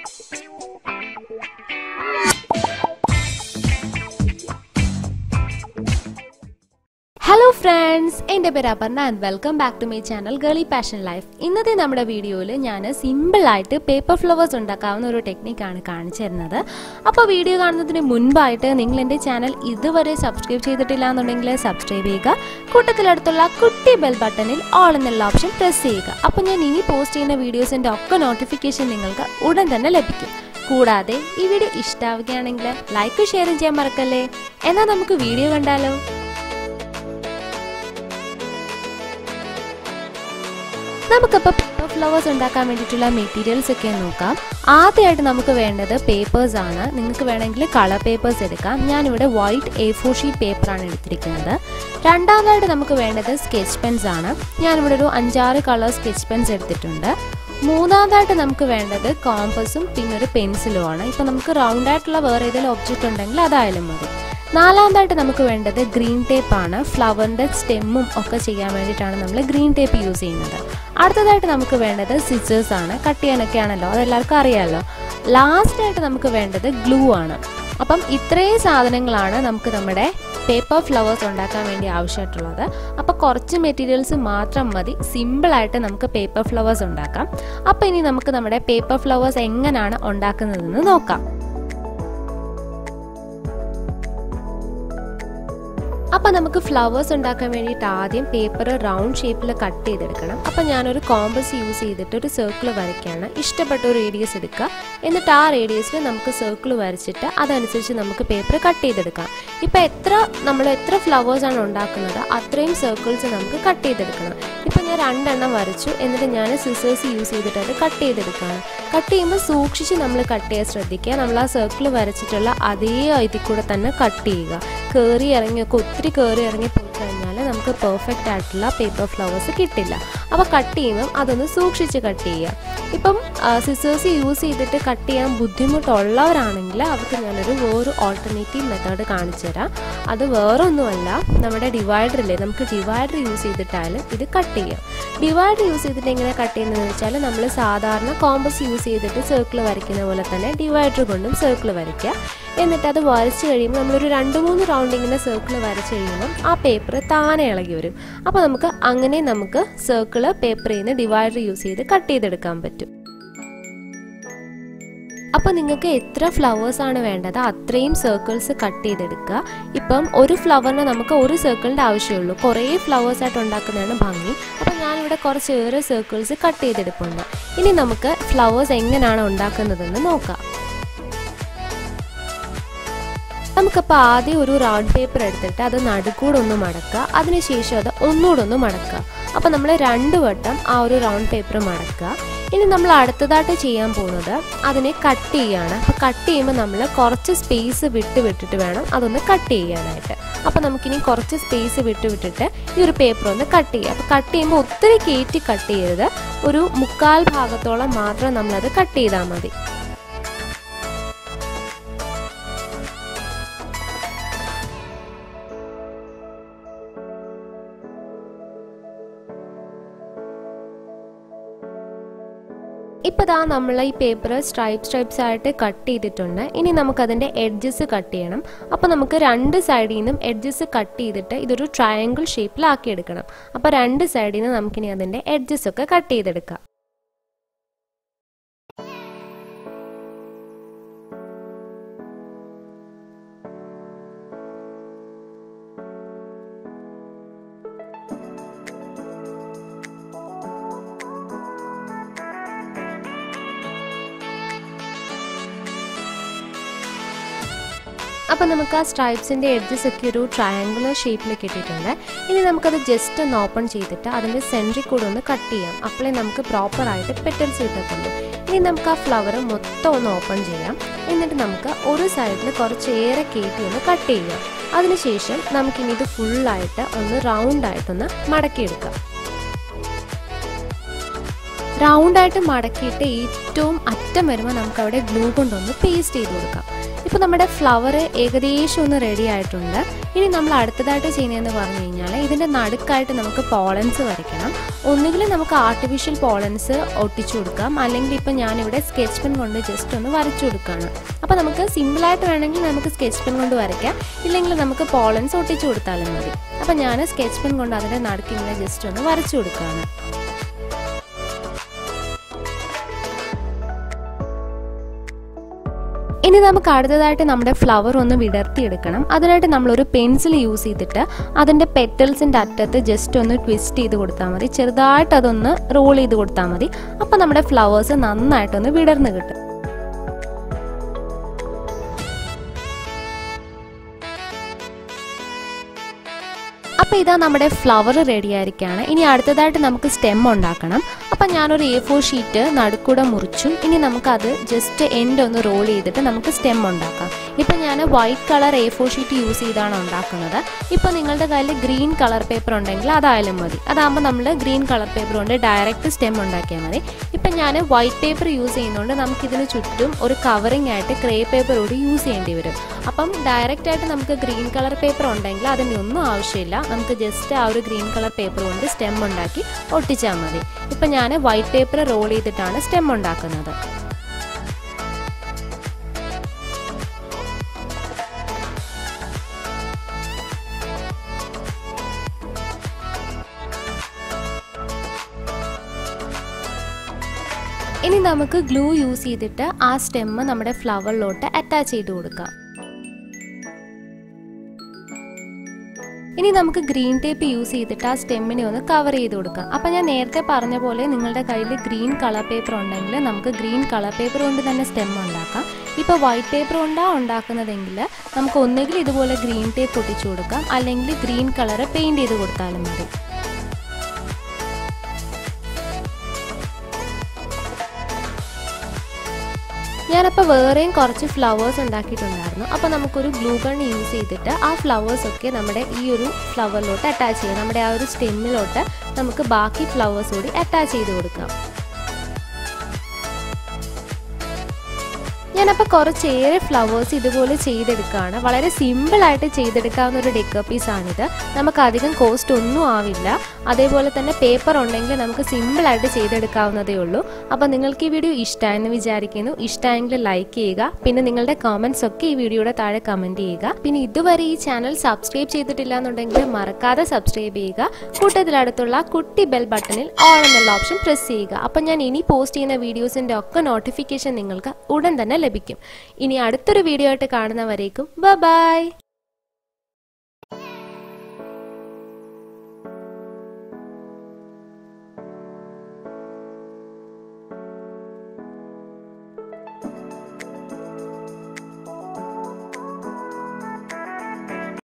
hello friends എൻ്റെ പേര് Aparna and welcome back to my channel girly passion life ഇന്നത്തെ നമ്മുടെ വീഡിയോയിൽ ഞാൻ സിമ്പിളായിട്ട് പേപ്പർ ഫ്ലവേഴ്സ് ഉണ്ടാക്കാവുന്ന ഒരു ടെക്നിക്കാണ് കാണിച്ചു തരുന്നത് അപ്പോൾ വീഡിയോ കാണുന്നതിന് മുൻപായിട്ട് നിങ്ങൾ എൻ്റെ ചാനൽ ഇതുവരെ സബ്സ്ക്രൈബ് ചെയ്തിട്ടില്ല എന്നുണ്ടെങ്കിൽ സബ്സ്ക്രൈബ് ചെയ്യുക കൂട്ടത്തിലടുത്തുള്ള കുട്ടി ബെൽ ബട്ടണിൽ ഓൾ എന്നുള്ള ഓപ്ഷൻ പ്രസ് ചെയ്യുക അപ്പോൾ ഞാൻ ഇനി പോസ്റ്റ് ചെയ്യുന്ന വീഡിയോസിൻ്റെ ഒക്കെ നോട്ടിഫിക്കേഷൻ നിങ്ങൾക്ക് ഉടൻ തന്നെ ലഭിക്കും കൂടാതെ ഈ വീഡിയോ ഇഷ്ടാവുകയാണെങ്കിൽ ലൈക്ക് ഷെയറും ചെയ്യാൻ മറക്കല്ലേ എന്നാൽ നമുക്ക് വീഡിയോ കണ്ടാലോ നമുക്കപ്പോൾ പേപ്പർ ഫ്ലവേഴ്സ് ഉണ്ടാക്കാൻ വേണ്ടിയിട്ടുള്ള മെറ്റീരിയൽസ് ഒക്കെ നോക്കാം ആദ്യമായിട്ട് നമുക്ക് വേണ്ടത് പേപ്പേഴ്സ് ആണ് നിങ്ങൾക്ക് വേണമെങ്കിൽ കളർ പേപ്പേഴ്സ് എടുക്കാം ഞാനിവിടെ വൈറ്റ് എ ഫോർ ഷീറ്റ് പേപ്പറാണ് എടുത്തിരിക്കുന്നത് രണ്ടാമതായിട്ട് നമുക്ക് വേണ്ടത് സ്കെച്ച് പെൻസ് ആണ് ഞാനിവിടെ ഒരു അഞ്ചാറ് കളർ സ്കെച്ച് പെൻസ് എടുത്തിട്ടുണ്ട് മൂന്നാമതായിട്ട് നമുക്ക് വേണ്ടത് കോമ്പസും പിന്നെ ഒരു പെൻസിലുമാണ് ഇപ്പം നമുക്ക് റൗണ്ട് ആയിട്ടുള്ള വേറെ ഏതെങ്കിലും ഒബ്ജക്റ്റ് ഉണ്ടെങ്കിൽ അതായാലും മതി നാലാമതായിട്ട് നമുക്ക് വേണ്ടത് ഗ്രീൻ ടേപ്പ് ആണ് ഫ്ലവറിൻ്റെ സ്റ്റെമ്മും ഒക്കെ ചെയ്യാൻ വേണ്ടിയിട്ടാണ് നമ്മൾ ഗ്രീൻ ടേപ്പ് യൂസ് ചെയ്യുന്നത് അടുത്തതായിട്ട് നമുക്ക് വേണ്ടത് സിസേഴ്സ് ആണ് കട്ട് ചെയ്യാനൊക്കെ ആണല്ലോ അതെല്ലാവർക്കും അറിയാമല്ലോ ലാസ്റ്റ് ആയിട്ട് നമുക്ക് വേണ്ടത് ഗ്ലൂ ആണ് അപ്പം ഇത്രയും സാധനങ്ങളാണ് നമുക്ക് നമ്മുടെ പേപ്പർ ഫ്ലവേഴ്സ് ഉണ്ടാക്കാൻ വേണ്ടി ആവശ്യമായിട്ടുള്ളത് അപ്പോൾ കുറച്ച് മെറ്റീരിയൽസ് മാത്രം മതി സിമ്പിളായിട്ട് നമുക്ക് പേപ്പർ ഫ്ലവേഴ്സ് ഉണ്ടാക്കാം അപ്പോൾ ഇനി നമുക്ക് നമ്മുടെ പേപ്പർ ഫ്ലവേഴ്സ് എങ്ങനെയാണ് ഉണ്ടാക്കുന്നതെന്ന് നോക്കാം അപ്പോൾ നമുക്ക് ഫ്ലവേഴ്സ് ഉണ്ടാക്കാൻ വേണ്ടിയിട്ട് ആദ്യം പേപ്പർ റൗണ്ട് ഷേപ്പിൽ കട്ട് ചെയ്തെടുക്കണം അപ്പോൾ ഞാനൊരു കോമ്പസ് യൂസ് ചെയ്തിട്ട് ഒരു സർക്കിൾ വരയ്ക്കുകയാണ് ഇഷ്ടപ്പെട്ട ഒരു റേഡിയസ് എടുക്കുക എന്നിട്ട് ആ റേഡിയസിൽ നമുക്ക് സർക്കിൾ വരച്ചിട്ട് അതനുസരിച്ച് നമുക്ക് പേപ്പർ കട്ട് ചെയ്തെടുക്കാം ഇപ്പോൾ എത്ര നമ്മൾ എത്ര ഫ്ലവേഴ്സാണ് ഉണ്ടാക്കുന്നത് അത്രയും സർക്കിൾസ് നമുക്ക് കട്ട് ചെയ്തെടുക്കണം ഇപ്പം ഞാൻ രണ്ടെണ്ണം വരച്ചു എന്നിട്ട് ഞാൻ സിസേഴ്സ് യൂസ് ചെയ്തിട്ട് അത് കട്ട് ചെയ്തെടുക്കുകയാണ് കട്ട് ചെയ്യുമ്പോൾ സൂക്ഷിച്ച് നമ്മൾ കട്ട് ചെയ്യാൻ ശ്രദ്ധിക്കുക നമ്മൾ ആ സർക്കിൾ വരച്ചിട്ടുള്ള അതേ ഇതിൽ കൂടെ തന്നെ കട്ട് ചെയ്യുക കയറി ഇറങ്ങിയൊക്കെ ഒത്തിരി കയറി ഇറങ്ങി പോയി കഴിഞ്ഞാൽ നമുക്ക് പെർഫെക്റ്റ് ആയിട്ടുള്ള പേപ്പർ ഫ്ലവേഴ്സ് കിട്ടില്ല അപ്പോൾ കട്ട് ചെയ്യുമ്പം അതൊന്ന് സൂക്ഷിച്ച് കട്ട് ചെയ്യുക ഇപ്പം സിസേഴ്സ് യൂസ് ചെയ്തിട്ട് കട്ട് ചെയ്യാൻ ബുദ്ധിമുട്ടുള്ളവരാണെങ്കിൽ അവർക്ക് ഞാനൊരു വേറൊരു ഓൾട്ടർനേറ്റീവ് മെത്തേഡ് കാണിച്ചു തരാം അത് വേറൊന്നുമല്ല നമ്മുടെ ഡിവൈഡറില്ലേ നമുക്ക് ഡിവൈഡർ യൂസ് ചെയ്തിട്ടായാലും ഇത് കട്ട് ചെയ്യാം ഡിവൈഡർ യൂസ് ചെയ്തിട്ട് എങ്ങനെ കട്ട് ചെയ്യുന്നതെന്ന് വെച്ചാൽ നമ്മൾ സാധാരണ കോമ്പസ് യൂസ് ചെയ്തിട്ട് സർക്കിൾ വരയ്ക്കുന്ന പോലെ തന്നെ ഡിവൈഡർ കൊണ്ടും സർക്കിൾ വരയ്ക്കുക എന്നിട്ട് അത് വരച്ച് കഴിയുമ്പോൾ നമ്മളൊരു രണ്ട് മൂന്ന് റൗണ്ട് ഇങ്ങനെ സർക്കിൾ വരച്ച് കഴിയുമ്പം ആ പേപ്പർ താനെ ഇളകി വരും അപ്പോൾ നമുക്ക് അങ്ങനെ നമുക്ക് സർക്കിൾ പേപ്പറിൽ നിന്ന് ഡിവൈഡർ യൂസ് ചെയ്ത് കട്ട് ചെയ്തെടുക്കാൻ പറ്റും അപ്പോൾ നിങ്ങൾക്ക് എത്ര ഫ്ലവേഴ്സ് ആണ് വേണ്ടത് അത്രയും സർക്കിൾസ് കട്ട് ചെയ്തെടുക്കുക ഇപ്പം ഒരു ഫ്ലവറിന് നമുക്ക് ഒരു സർക്കിളിൻ്റെ ആവശ്യമുള്ളൂ കുറേ ഫ്ലവേഴ്സ് ആയിട്ട് ഉണ്ടാക്കുന്നതാണ് ഭംഗി അപ്പോൾ ഞാനിവിടെ കുറച്ചേറെ സർക്കിൾസ് കട്ട് ചെയ്തെടുപ്പുണ്ട് ഇനി നമുക്ക് ഫ്ലവേഴ്സ് എങ്ങനെയാണ് ഉണ്ടാക്കുന്നതെന്ന് നോക്കാം നമുക്കപ്പോൾ ആദ്യം ഒരു റൗണ്ട് പേപ്പർ എടുത്തിട്ട് അത് നടുക്കൂടെ ഒന്ന് മടക്കുക അതിനുശേഷം അത് ഒന്നുകൂടെ ഒന്ന് മടക്കുക അപ്പോൾ നമ്മൾ രണ്ട് വട്ടം ആ ഒരു റൗണ്ട് പേപ്പർ മടക്കുക ഇനി നമ്മൾ അടുത്തതായിട്ട് ചെയ്യാൻ പോകുന്നത് അതിനെ കട്ട് ചെയ്യാണ് അപ്പോൾ കട്ട് ചെയ്യുമ്പോൾ നമ്മൾ കുറച്ച് സ്പേസ് വിട്ട് വിട്ടിട്ട് വേണം അതൊന്ന് കട്ട് ചെയ്യാനായിട്ട് അപ്പോൾ നമുക്കിനി കുറച്ച് സ്പേസ് വിട്ട് വിട്ടിട്ട് ഈ ഒരു പേപ്പർ ഒന്ന് കട്ട് ചെയ്യുക അപ്പോൾ കട്ട് ചെയ്യുമ്പോൾ ഒത്തിരി കയറ്റി കട്ട് ചെയ്യരുത് ഒരു മുക്കാൽ ഭാഗത്തോളം മാത്രം നമ്മളത് കട്ട് ചെയ്താൽ മതി ഇപ്പോൾ ദാ നമ്മൾ ഈ പേപ്പർ സ്ട്രൈപ്പ് സ്ട്രൈപ്സ് ആയിട്ട് കട്ട് ചെയ്തിട്ടുണ്ട് ഇനി നമുക്കതിൻ്റെ എഡ്ജസ് കട്ട് ചെയ്യണം അപ്പോൾ നമുക്ക് രണ്ട് സൈഡിൽ നിന്നും എഡ്ജസ് കട്ട് ചെയ്തിട്ട് ഇതൊരു ട്രയാങ്കിൾ ഷേപ്പിലാക്കി എടുക്കണം അപ്പോൾ രണ്ട് സൈഡിൽ നിന്ന് നമുക്കിനി അതിൻ്റെ എഡ്ജസ് ഒക്കെ കട്ട് ചെയ്തെടുക്കാം അപ്പോൾ നമുക്ക് ആ സ്ട്രൈപ്സിൻ്റെ എഡ്ജസ് ഒക്കെ ഒരു ട്രയാങ്കുലർ ഷേപ്പിൽ കിട്ടിയിട്ടുണ്ട് ഇനി നമുക്കത് ജസ്റ്റ് ഒന്ന് ഓപ്പൺ ചെയ്തിട്ട് അതിൻ്റെ സെൻട്രിൽ കൂടെ ഒന്ന് കട്ട് ചെയ്യാം അപ്പോഴേ നമുക്ക് പ്രോപ്പറായിട്ട് പെറ്റൽസ് കിട്ടത്തുള്ളൂ ഇനി നമുക്ക് ആ ഫ്ലവർ മൊത്തം ഒന്ന് ഓപ്പൺ ചെയ്യാം എന്നിട്ട് നമുക്ക് ഒരു സൈഡിൽ കുറച്ചേറെ കയറ്റി ഒന്ന് കട്ട് ചെയ്യാം അതിനുശേഷം നമുക്കിനി ഇത് ഫുള്ളായിട്ട് ഒന്ന് റൗണ്ടായിട്ടൊന്ന് മടക്കിയെടുക്കാം റൗണ്ടായിട്ട് മടക്കിയിട്ട് ഏറ്റവും അറ്റം വരുമ്പോൾ നമുക്ക് അവിടെ ഗ്ലൂ കൊണ്ടൊന്ന് പേസ്റ്റ് ചെയ്ത് കൊടുക്കാം ഇപ്പോൾ നമ്മുടെ ഫ്ലവർ ഏകദേശം ഒന്ന് റെഡി ആയിട്ടുണ്ട് ഇനി നമ്മൾ അടുത്തതായിട്ട് ചെയ്യുന്നതെന്ന് പറഞ്ഞു കഴിഞ്ഞാൽ ഇതിൻ്റെ നടുക്കായിട്ട് നമുക്ക് പോളൻസ് വരയ്ക്കണം ഒന്നുകിൽ നമുക്ക് ആർട്ടിഫിഷ്യൽ പോളൻസ് ഒട്ടിച്ചു കൊടുക്കാം അല്ലെങ്കിൽ ഇപ്പം ഞാനിവിടെ സ്കെച്ച് പെൻ കൊണ്ട് ജസ്റ്റ് ഒന്ന് വരച്ചു കൊടുക്കുകയാണ് അപ്പോൾ നമുക്ക് സിമ്പിളായിട്ട് വേണമെങ്കിൽ നമുക്ക് സ്കെച്ച് പെൻ കൊണ്ട് വരയ്ക്കാം ഇല്ലെങ്കിൽ നമുക്ക് പോളൻസ് ഒട്ടിച്ചു കൊടുത്താലും മതി അപ്പോൾ ഞാൻ സ്കെച്ച് പെൻ കൊണ്ട് അതിൻ്റെ നടുക്ക് ഇങ്ങനെ ജസ്റ്റ് ഒന്ന് വരച്ചു കൊടുക്കുകയാണ് ഇനി നമുക്ക് അടുത്തതായിട്ട് നമ്മുടെ ഫ്ലവർ ഒന്ന് വിടർത്തിയെടുക്കണം അതിനായിട്ട് നമ്മളൊരു പെൻസിൽ യൂസ് ചെയ്തിട്ട് അതിൻ്റെ പെറ്റൽസിൻ്റെ അറ്റത്ത് ജസ്റ്റ് ഒന്ന് ട്വിസ്റ്റ് ചെയ്ത് കൊടുത്താൽ മതി ചെറുതായിട്ട് അതൊന്ന് റോൾ ചെയ്ത് കൊടുത്താൽ മതി അപ്പോൾ നമ്മുടെ ഫ്ലവേഴ്സ് നന്നായിട്ടൊന്ന് വിടർന്ന് കിട്ടും അപ്പോൾ ഇതാ നമ്മുടെ ഫ്ലവർ റെഡി ആയിരിക്കുകയാണ് ഇനി അടുത്തതായിട്ട് നമുക്ക് സ്റ്റെം ഉണ്ടാക്കണം അപ്പം ഞാനൊരു എ ഫോർ ഷീറ്റ് നടുക്കൂടെ മുറിച്ചു ഇനി നമുക്കത് ജസ്റ്റ് എൻഡ് ഒന്ന് റോൾ ചെയ്തിട്ട് നമുക്ക് സ്റ്റെം ഉണ്ടാക്കാം ഇപ്പം ഞാൻ white colour A four sheet use ചെയ്താണ് ഉണ്ടാക്കുന്നത് ഇപ്പോൾ നിങ്ങളുടെ കയ്യിൽ ഗ്രീൻ കളർ പേപ്പർ ഉണ്ടെങ്കിൽ അതായാലും മതി അതാകുമ്പോൾ നമ്മൾ ഗ്രീൻ കളർ പേപ്പർ കൊണ്ട് ഡയറക്റ്റ് സ്റ്റെം ഉണ്ടാക്കിയാൽ മതി ഇപ്പം ഞാൻ വൈറ്റ് പേപ്പർ യൂസ് ചെയ്യുന്നതുകൊണ്ട് നമുക്കിതിന് ചുറ്റും ഒരു കവറിംഗ് ആയിട്ട് ക്രേ പേപ്പർ കൂടി യൂസ് ചെയ്യേണ്ടി വരും അപ്പം ഡയറക്റ്റ് ആയിട്ട് നമുക്ക് ഗ്രീൻ കളർ പേപ്പർ ഉണ്ടെങ്കിൽ അതിൻ്റെ ഒന്നും ആവശ്യമില്ല നമുക്ക് ജസ്റ്റ് ആ ഒരു ഗ്രീൻ കളർ പേപ്പർ കൊണ്ട് സ്റ്റെം ഉണ്ടാക്കി ഒട്ടിച്ചാൽ മതി ഇപ്പം ഞാൻ വൈറ്റ് പേപ്പർ റോൾ ചെയ്തിട്ടാണ് സ്റ്റെം ഉണ്ടാക്കുന്നത് ഇനി നമുക്ക് ഗ്ലൂ യൂസ് ചെയ്തിട്ട് ആ സ്റ്റെമ്മ് നമ്മുടെ ഫ്ലവറിലോട്ട് അറ്റാച്ച് ചെയ്ത് കൊടുക്കാം ഇനി നമുക്ക് ഗ്രീൻ ടേപ്പ് യൂസ് ചെയ്തിട്ട് ആ സ്റ്റെമ്മിനെ ഒന്ന് കവർ ചെയ്ത് കൊടുക്കാം അപ്പം ഞാൻ നേരത്തെ പറഞ്ഞ പോലെ നിങ്ങളുടെ കയ്യിൽ ഗ്രീൻ കളർ പേപ്പർ ഉണ്ടെങ്കിൽ നമുക്ക് ഗ്രീൻ കളർ പേപ്പർ കൊണ്ട് തന്നെ സ്റ്റെം ഉണ്ടാക്കാം ഇപ്പോൾ വൈറ്റ് പേപ്പർ കൊണ്ടാണ് ഉണ്ടാക്കുന്നതെങ്കിൽ നമുക്ക് ഒന്നുകിൽ ഇതുപോലെ ഗ്രീൻ ടേപ്പ് ഒട്ടിച്ചു കൊടുക്കാം അല്ലെങ്കിൽ ഗ്രീൻ കളർ പെയിൻറ് ചെയ്ത് കൊടുത്താലും മതി ഞാനപ്പോൾ വേറെയും കുറച്ച് ഫ്ലവേഴ്സ് ഉണ്ടാക്കിയിട്ടുണ്ടായിരുന്നു അപ്പോൾ നമുക്കൊരു ഗ്ലൂ ഗൺ യൂസ് ചെയ്തിട്ട് ആ ഫ്ലവേഴ്സ് ഒക്കെ നമ്മുടെ ഈ ഒരു ഫ്ലവറിലോട്ട് അറ്റാച്ച് ചെയ്യാം നമ്മുടെ ആ ഒരു സ്റ്റെമ്മിലോട്ട് നമുക്ക് ബാക്കി ഫ്ലവേഴ്സ് കൂടി അറ്റാച്ച് ചെയ്ത് കൊടുക്കാം ഞാനപ്പോൾ കുറച്ചേറെ ഫ്ലവേഴ്സ് ഇതുപോലെ ചെയ്തെടുക്കുകയാണ് വളരെ സിമ്പിളായിട്ട് ചെയ്തെടുക്കാവുന്ന ഒരു ഡെക്കർ പീസാണിത് നമുക്ക് അധികം കോസ്റ്റ് ഒന്നും ആവില്ല അതേപോലെ തന്നെ പേപ്പർ ഉണ്ടെങ്കിൽ നമുക്ക് സിമ്പിളായിട്ട് ചെയ്തെടുക്കാവുന്നതേ ഉള്ളൂ അപ്പോൾ നിങ്ങൾക്ക് ഈ വീഡിയോ ഇഷ്ടമായെന്ന് വിചാരിക്കുന്നു ഇഷ്ടമായെങ്കിൽ ലൈക്ക് ചെയ്യുക പിന്നെ നിങ്ങളുടെ കമൻസ് ഒക്കെ ഈ വീഡിയോയുടെ താഴെ കമൻറ്റ് ചെയ്യുക പിന്നെ ഇതുവരെ ഈ ചാനൽ സബ്സ്ക്രൈബ് ചെയ്തിട്ടില്ല എന്നുണ്ടെങ്കിൽ മറക്കാതെ സബ്സ്ക്രൈബ് ചെയ്യുക കൂട്ടത്തിലടുത്തുള്ള കുട്ടി ബെൽ ബട്ടണിൽ ഓൾ എന്നുള്ള ഓപ്ഷൻ പ്രസ് ചെയ്യുക അപ്പം ഞാൻ ഇനി പോസ്റ്റ് ചെയ്യുന്ന വീഡിയോസിൻ്റെ ഒക്കെ നോട്ടിഫിക്കേഷൻ നിങ്ങൾക്ക് ഉടൻ തന്നെ ലഭിക്കും ഇനി അടുത്തൊരു വീഡിയോ ആയിട്ട് കാണുന്നവരേക്കും ബൈ